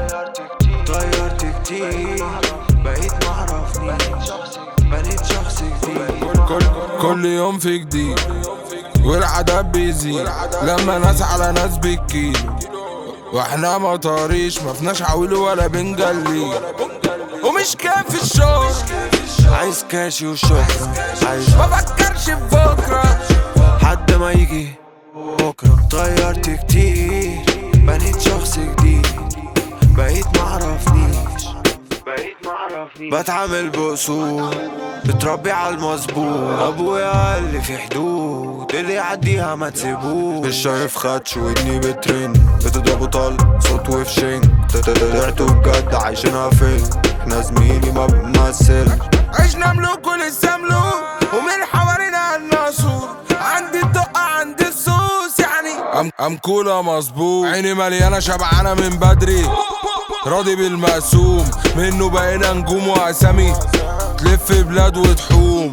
طيرت كتير بقيت معرفنيش بنيت شخص جديد كل كل يوم في جديد والعذاب بيزيد لما ناس على ناس بالكيلو واحنا مطاريش مفناش عويل ولا بنجلي ومش كافي الشغل عايز كاشي وشكرا عايز ما بفكرش في بكره حد ما يجي بكرة طيرت كتير بنيت شخص جديد بقيت معرفنيش بقيت معرفنيش بتعامل بأصول بتربي على المظبوط ابويا قال لي في حدود اللي يعديها ما تسيبوش مش شايف خدش ودني بترن بتضربوا طل صوت وفشين طلعتوا بجد عايشينها فين احنا زميلي ما بنمثل عشنا ملوك ولسه ملوك ومن حوالينا الناسور عندي الدقة عندي السوس يعني أم أمكولة مظبوط عيني مليانة شبعانة من بدري راضي بالمقسوم منه بقينا نجوم وأسامي تلف بلاد وتحوم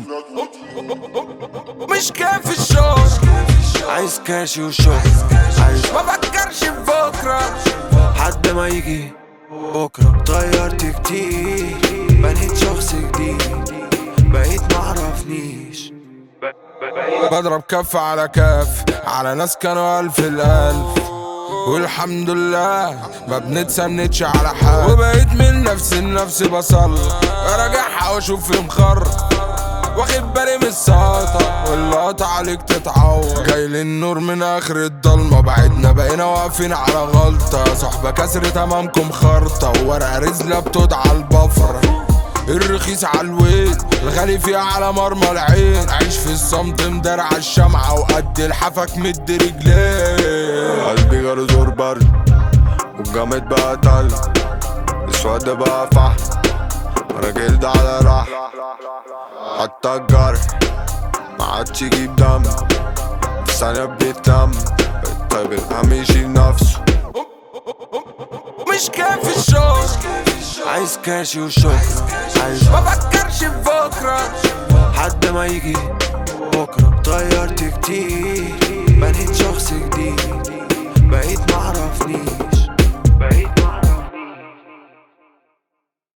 مش كافي الشغل عايز كاشي وشكرا عايز ما بفكرش في بكرة حد ما يجي بكرة طيرت كتير بنيت شخص جديد بقيت معرفنيش بضرب كف على كف على ناس كانوا ألف الألف والحمد لله ما بنتسندش على حد وبقيت من نفس النفس بصلي راجعها واشوف في مخر واخد بالي من الساطة واللقطة عليك تتعور جاي للنور من اخر الضلمة بعدنا بقينا واقفين على غلطة صحبة كسرت امامكم خرطة وورقة رزلة بتدعى البفرة الرخيص على الويل الغالي فيها على مرمى العين عيش في الصمت مدار على الشمعة وقد الحفك مد رجليه قلبي جاله زور برد والجامد بقى تل السواد بقى فحم راجل ده على راح حتى الجرح ما عادش يجيب دم في ثانية بيتلم طيب الهم يشيل نفسه مش كافي الشغل عايز كاشي وشكرا عايز ما بفكرش في بكرة حد ما يجي بكرة طيرت كتير بنيت شخص جديد بقيت معرفنيش